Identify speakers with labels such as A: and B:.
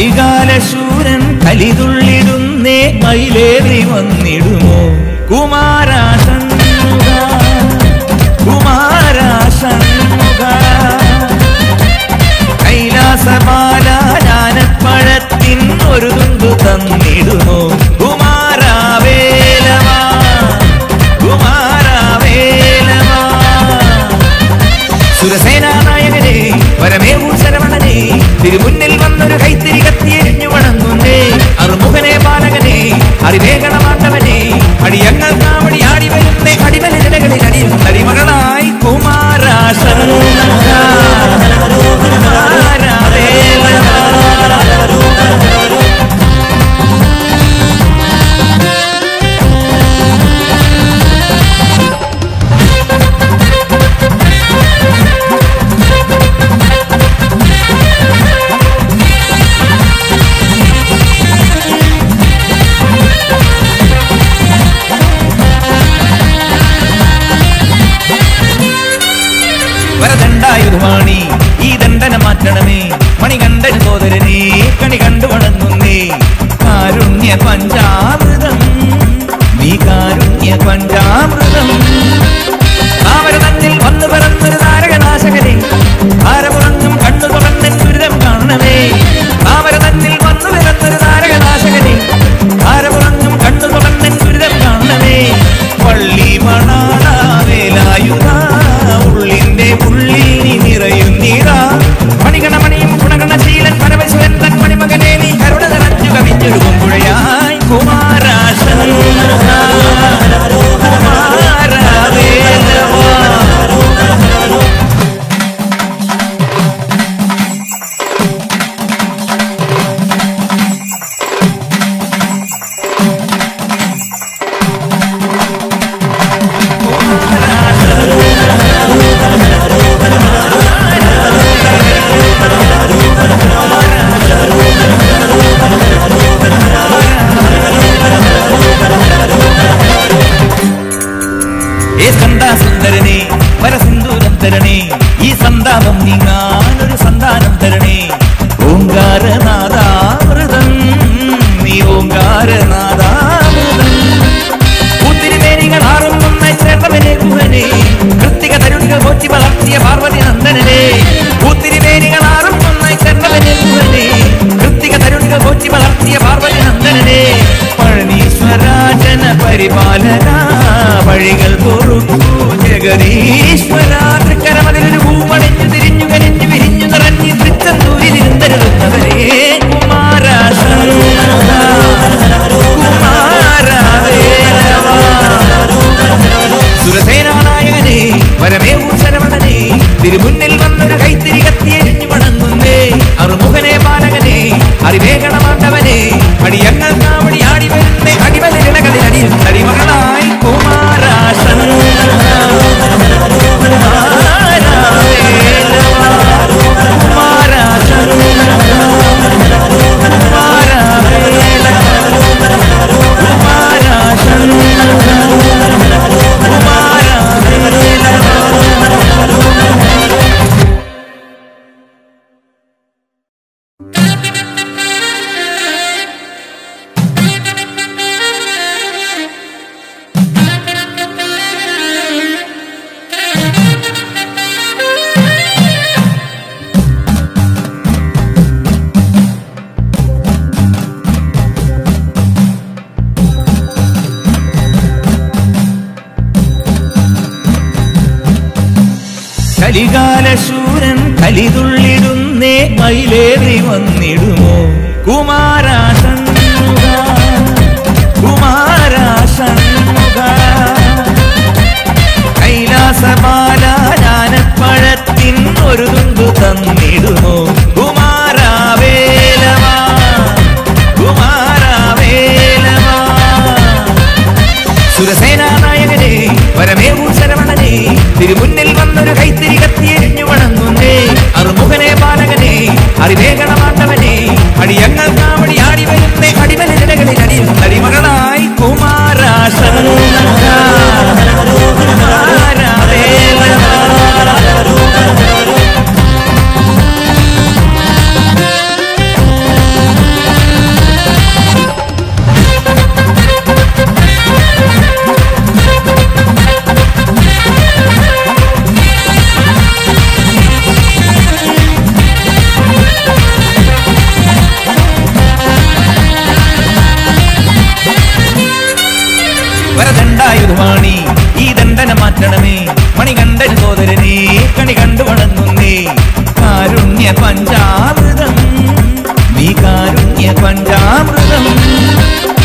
A: കലികാലശൂരൻ കലിതുള്ളിടുന്നേ മയിലേറി വന്നിടുമോ കുമാരാഷൺമുഖ കുമാരാഷൺമുഖ കൈലാസമാല ജ്ഞാനപ്പഴത്തിൻ ഒരു തുണ്ടു തന്നിടുമോ കുമാരാവേലവാ കുമാരാവേലവാ സുരസേനാനായകനെ വരമേവൂർ ശരവണനെ തിരുമുന്നിൽ വന്നൊരു കൈത്തിരി കത്തിയെരിഞ്ഞു വണങ്ങുന്നേ അറുമുഖനെ ബാലകനെ അറിവേഗണമാണ്ടവനെ അടിയങ്ങൾ കാവടി ആടി വരുന്നേ അടിമല നിലകളിൽ അടിയും അടിമകളായി കുമാരാശൻ വരദണ്ഡായുധമാണി ഈ ദണ്ഡന മാറ്റണമേ മണികണ്ഠൻ സോദരനെ കണി കണ്ടു വണങ്ങുന്നേ കാരുണ്യ പഞ്ചാമൃതം നീ കാരുണ്യ പഞ്ചാമൃതം താമരതന്നിൽ വന്നു പിറന്നൊരു താരകനാശകനെ താരമുറങ്ങും കണ്ണു തുറന്നൻ ദുരിതം കാണണമേ താമരതന്നിൽ വന്നു പിറന്നൊരു താരകനാശകനെ താരമുറങ്ങും കണ്ണു തുറന്നൻ ദുരിതം കാണണമേ പള്ളി മണാള വേലായുധ ഉള്ളിന്റെ ഉള്ളിൽ നീ നിറയുന്നീടാ മണികണമണിയും ഗുണഗണശീലൻ പരമശിവൻ തൻ മണിമകനെ നീ കരുണ നിറഞ്ഞു കവിഞ്ഞൊഴുകും പുഴയായി കുമാരാശൻ കുമാരവേലവാ ഏ സന്താസുന്ദരനെ വരസിന്ദൂരം തരണേ ഈ സന്താപം നീങ്ങാനൊരു സന്താനം തരണേ ഓങ്കാരനാദാമൃതം നീ ഓങ്കാരനാദാമൃതം പൂത്തിരിമേനികൾ ആറും ഒന്നായി ചേർന്നവനെ ഗുഹനെ കൃത്തിക തരുണികൾ പോറ്റി വളർത്തിയ പാർവതി നന്ദനനെ പൂത്തിരിമേനികൾ ആറും ഒന്നായി ചേർന്നവനെ ഗുഹനെ കൃത്തിക തരുണികൾ പോറ്റി വളർത്തിയ പാർവതി നന്ദനനെ പഴനീശ്വരാജന പരിപാലന വഴികൾ പൊറുക്കൂ ജഗദീശ്വര തൃക്കരമതിലൊരു ഭൂമണിഞ്ഞു തിരിഞ്ഞു കരഞ്ഞു വിരിഞ്ഞു നിറഞ്ഞു തൃച്ചന്തൂരിലിരുന്നരുന്നവരെ കുമാരാശ സുരസേനാനായകനെ വരമേവൂർ ശരവണനെ തിരുമുന്നിൽ വന്നൊരു കൈത്തിരി കത്തിയെരിഞ്ഞു വണങ്ങുന്നേ അറുമുഖനെ ബാലകനെ അറിവേഗണമാണ്ടവനെ അടിയങ്ങൾ കാവടി ആടി വരുന്നേ അടിമല നിലകളിൽ അടിയും അടിമകളായി കുമാരാശൻ കുമാരാശൻ കലികാലശൂരൻ കലിതുള്ളിടുന്നേ മയിലേറി വന്നിടുമോ കുമാരാഷൺമുഖ കുമാരാഷൺമുഖ കൈലാസമാല ജ്ഞാനപ്പഴത്തിൻ ഒരു തുണ്ടു തന്നിടുമോ കുമാരാവേലവാ കുമാരാവേലവാ സുരസേനാനായകനെ വരമേവൂർ ശരവണനെ തിരുമുന്നിൽ വന്നൊരു കൈത്തിരി കത്തിയെരിഞ്ഞു വണങ്ങുന്നേ അറുമുഖനെ ബാലകനെ അറിവേഗണമാണ്ടവനെ അടിയങ്ങൾ കാവടി ആടി വരുന്നേ അടിമല നിലകളിൽ അടിയും അടിമകളായി കുമാരാശൻ കുമാരവേലവാ ദണ്ഡായുധമാണി ഈ ദണ്ഡന മാറ്റണമേ മണികണ്ഠൻ സോദരനെ കണി കണ്ടു വണങ്ങുന്നേ കാരുണ്യ പഞ്ചാമൃതം നീ കാരുണ്യ പഞ്ചാമൃതം